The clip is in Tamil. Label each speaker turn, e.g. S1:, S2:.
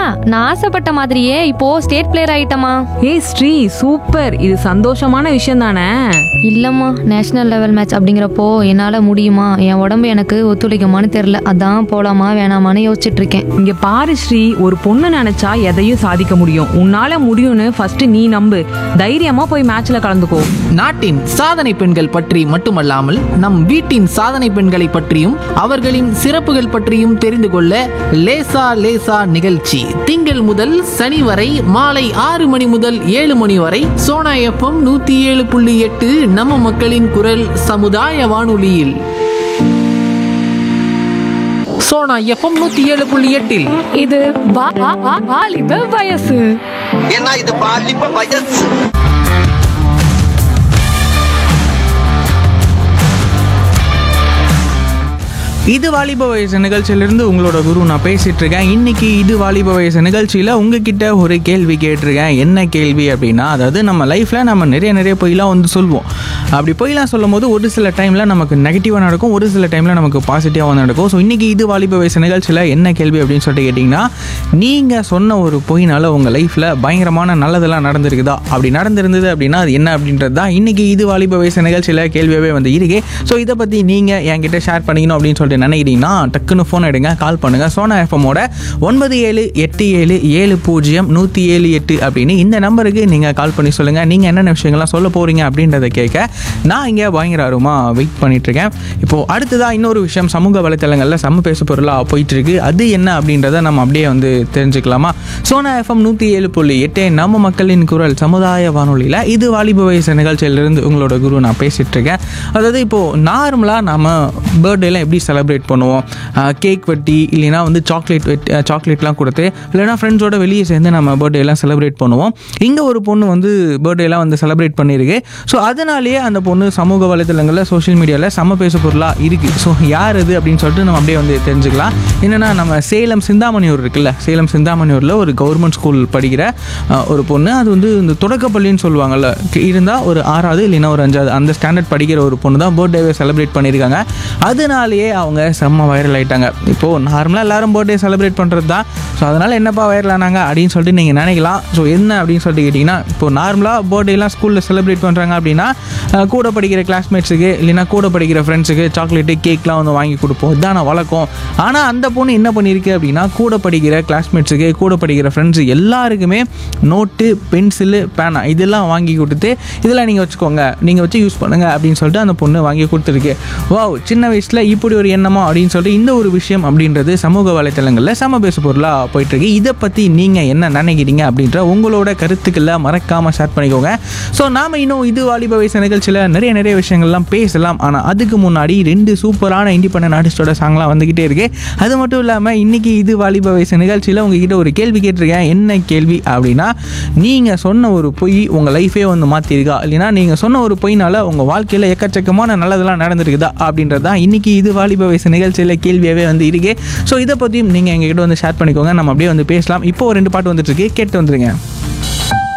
S1: நான் ஆசைப்பட்ட மாதிரியே இப்போ ஸ்டேட் பிளேயர் ஆயிட்டமா
S2: ஏய் ஸ்ரீ சூப்பர் இது சந்தோஷமான விஷயம் தானே
S1: இல்லம்மா நேஷனல் லெவல் மேட்ச் அப்படிங்கிறப்போ என்னால முடியுமா என் உடம்பு எனக்கு ஒத்துழைக்குமான்னு தெரியல அதான் போலாமா வேணாமான்னு யோசிச்சுட்டு இருக்கேன்
S2: இங்க பாரு ஸ்ரீ ஒரு பொண்ணு நினைச்சா எதையும் சாதிக்க முடியும் உன்னால முடியும்னு ஃபர்ஸ்ட் நீ நம்பு தைரியமா போய் மேட்ச்ல கலந்துக்கோ
S3: நாட்டின் சாதனை பெண்கள் பற்றி மட்டுமல்லாமல் நம் வீட்டின் சாதனை பெண்களை பற்றியும் அவர்களின் சிறப்புகள் பற்றியும் தெரிந்து கொள்ள லேசா லேசா நிகழ்ச்சி திங்கள் முதல் சனி வரை மாலை ஆறு மணி முதல் ஏழு மணி வரை சோனா எஃப்எம் நூத்தி ஏழு புள்ளி எட்டு நம்ம மக்களின் குரல் சமுதாய வானொலியில் சோனா எஃப்எம் நூத்தி ஏழு புள்ளி எட்டில்
S4: இது வா- வா- வா- வாலிப வயசு
S5: ஏன்னா இது பாலிப்ப வயசு
S6: இது வாலிப வயசு நிகழ்ச்சியிலிருந்து உங்களோட குரு நான் பேசிட்டு இருக்கேன் இன்னைக்கு இது வாலிப வயசு நிகழ்ச்சியில் உங்ககிட்ட ஒரு கேள்வி கேட்டிருக்கேன் என்ன கேள்வி அப்படின்னா அதாவது நம்ம லைஃப்பில் நம்ம நிறைய நிறைய பொய்லாம் வந்து சொல்லுவோம் அப்படி பொய்லாம் சொல்லும் போது ஒரு சில டைமில் நமக்கு நெகட்டிவாக நடக்கும் ஒரு சில டைமில் நமக்கு பாசிட்டிவாக நடக்கும் ஸோ இன்னைக்கு இது வாலிப வயசு நிகழ்ச்சியில் என்ன கேள்வி அப்படின்னு சொல்லிட்டு கேட்டிங்கன்னா நீங்கள் சொன்ன ஒரு பொய்னால உங்கள் லைஃப்பில் பயங்கரமான நல்லதெல்லாம் நடந்திருக்குதா அப்படி நடந்திருந்தது அப்படின்னா அது என்ன அப்படின்றது தான் இன்னைக்கு இது வாலிப வயசு நிகழ்ச்சியில் கேள்வியாகவே வந்து இருக்கு ஸோ இதை பற்றி நீங்கள் என்கிட்ட ஷேர் பண்ணிக்கணும் அப்படின்னு சொல்லிட்டு நினைக்கிறீங்கன்னா டக்குன்னு ஃபோன் எடுங்க கால் பண்ணுங்கள் சோனா எஃப்எம்மோட ஒன்பது ஏழு எட்டு ஏழு ஏழு பூஜ்ஜியம் நூற்றி ஏழு எட்டு அப்படின்னு இந்த நம்பருக்கு நீங்கள் கால் பண்ணி சொல்லுங்கள் நீங்கள் என்னென்ன விஷயங்கள்லாம் சொல்ல போகிறீங்க அப்படின்றத கேட்க நான் இங்கே பயங்கர ஆர்வமாக வெயிட் பண்ணிகிட்ருக்கேன் இப்போது அடுத்ததாக இன்னொரு விஷயம் சமூக வலைத்தளங்களில் செம்ம பேசு பொருளாக போயிட்டுருக்கு அது என்ன அப்படின்றத நம்ம அப்படியே வந்து தெரிஞ்சுக்கலாமா சோனா எஃப்எம் நூற்றி ஏழு புள்ளி எட்டு நம்ம மக்களின் குரல் சமுதாய வானொலியில் இது வாலிப வயசு நிகழ்ச்சியிலிருந்து உங்களோட குரு நான் பேசிகிட்டு இருக்கேன் அதாவது இப்போது நார்மலாக நம்ம பர்த்டேலாம் எப்படி செலிப்ரேட் பண்ணுவோம் கேக் வெட்டி இல்லைன்னா வந்து சாக்லேட் வெட்டி சாக்லேட்லாம் கொடுத்து இல்லைன்னா ஃப்ரெண்ட்ஸோட வெளியே சேர்ந்து நம்ம பர்த்டேலாம் செலிப்ரேட் பண்ணுவோம் இங்கே ஒரு பொண்ணு வந்து பர்த்டேலாம் வந்து செலிப்ரேட் பண்ணியிருக்கு ஸோ அதனாலேயே அந்த பொண்ணு சமூக வலைத்தளங்களில் சோஷியல் மீடியாவில் செம்ம பேசு பொருளாக இருக்குது ஸோ யார் அது அப்படின்னு சொல்லிட்டு நம்ம அப்படியே வந்து தெரிஞ்சுக்கலாம் என்னென்னா நம்ம சேலம் சிந்தாமணியூர் இருக்குல்ல சேலம் சிந்தாமணியூரில் ஒரு கவர்மெண்ட் ஸ்கூல் படிக்கிற அஹ், ஒரு பொண்ணு அது வந்து இந்த தொடக்கப்பள்ளின்னு சொல்லுவாங்கல்ல இருந்தால் ஒரு ஆறாவது இல்லைன்னா ஒரு அஞ்சாவது அந்த ஸ்டாண்டர்ட் படிக்கிற ஒரு பொண்ணு தான் பர்த்டேவை செலிப்ரேட் பண்ணியிருக்காங்க அதனாலேயே அவங்க செம்ம வைரல் ஆயிட்டாங்க இப்போது நார்மலாக எல்லாரும் பர்த்டே செலிப்ரேட் பண்ணுறது தான் ஸோ அதனால் என்னப்பா வைரல் ஆனாங்க அப்படின்னு சொல்லிட்டு நீங்கள் நினைக்கலாம் ஸோ என்ன அப்படின்னு சொல்லிட்டு கேட்டிங்கன்னா இப்போ நார்மலாக பர்த்டேலாம் ஸ்கூலில் செலிப்ரேட் பண்ணுறாங்க அப்படின்னா அஹ், கூட படிக்கிற கிளாஸ்மேட்ஸுக்கு இல்லைன்னா கூட படிக்கிற ஃப்ரெண்ட்ஸுக்கு சாக்லேட்டு கேக்லாம் வந்து வாங்கி கொடுப்போம் இதான வழக்கம் ஆனால் அந்த பொண்ணு என்ன பண்ணியிருக்கு அப்படின்னா கூட படிக்கிற கிளாஸ்மேட்ஸுக்கு கூட படிக்கிற ஃப்ரெண்ட்ஸு எல்லாருக்குமே நோட்டு பென்சிலு பேனா இதெல்லாம் வாங்கி கொடுத்து இதெல்லாம் நீங்கள் வச்சுக்கோங்க நீங்கள் வச்சு யூஸ் பண்ணுங்க அப்படின்னு சொல்லிட்டு அந்த பொண்ணு வாங்கி கொடுத்துருக்கு வாவ் சின்ன வயசில் இப்படி ஒரு எண்ணமா அப்படின்னு சொல்லிட்டு இந்த ஒரு விஷயம் அப்படின்றது சமூக வலைத்தளங்களில் சம பேசு பொருளாக போயிட்டுருக்கு இதை பற்றி நீங்கள் என்ன நினைக்கிறீங்க அப்படின்ற உங்களோட கருத்துக்களை மறக்காமல் ஷேர் பண்ணிக்கோங்க ஸோ நாம் இன்னும் இது வாலிப வயசு நிகழ்ச்சியில் நிறைய நிறைய விஷயங்கள்லாம் பேசலாம் ஆனால் அதுக்கு முன்னாடி ரெண்டு சூப்பரான இண்டிபெண்டன்ட் ஆர்டிஸ்டோட சாங்லாம் வந்துக்கிட்டே இருக்கு அது மட்டும் இல்லாமல் இன்னைக்கு இது வாலிப வயசு நிகழ்ச்சியில் உங்ககிட்ட ஒரு கேள்வி கேட்டிருக்கேன் என்ன கேள்வி அப்படின்னா நீங்கள் சொன்ன ஒரு பொய் உங்கள் லைஃபே வந்து மாற்றிருக்கா இல்லைன்னா நீங்கள் சொன்ன ஒரு பொய்னால உங்கள் வாழ்க்கையில் எக்கச்சக்கமான நல்லதெல்லாம் நடந்திருக்குதா அப்படின்றது தான் இன்னைக்கு இது வாலிப வயசு நிகழ்ச்சியில் கேள்வியாகவே வந்து இருக்கு ஸோ இதை பற்றியும் நீங்கள் எங்ககிட்ட வந்து ஷேர் பண்ணிக்கோங்க நம்ம அப்படியே வந்து பேசலாம் இப்போ ஒரு ரெண்டு பாட்டு வந்துட்டு இருக்கு கேட்டு வந்துருங்க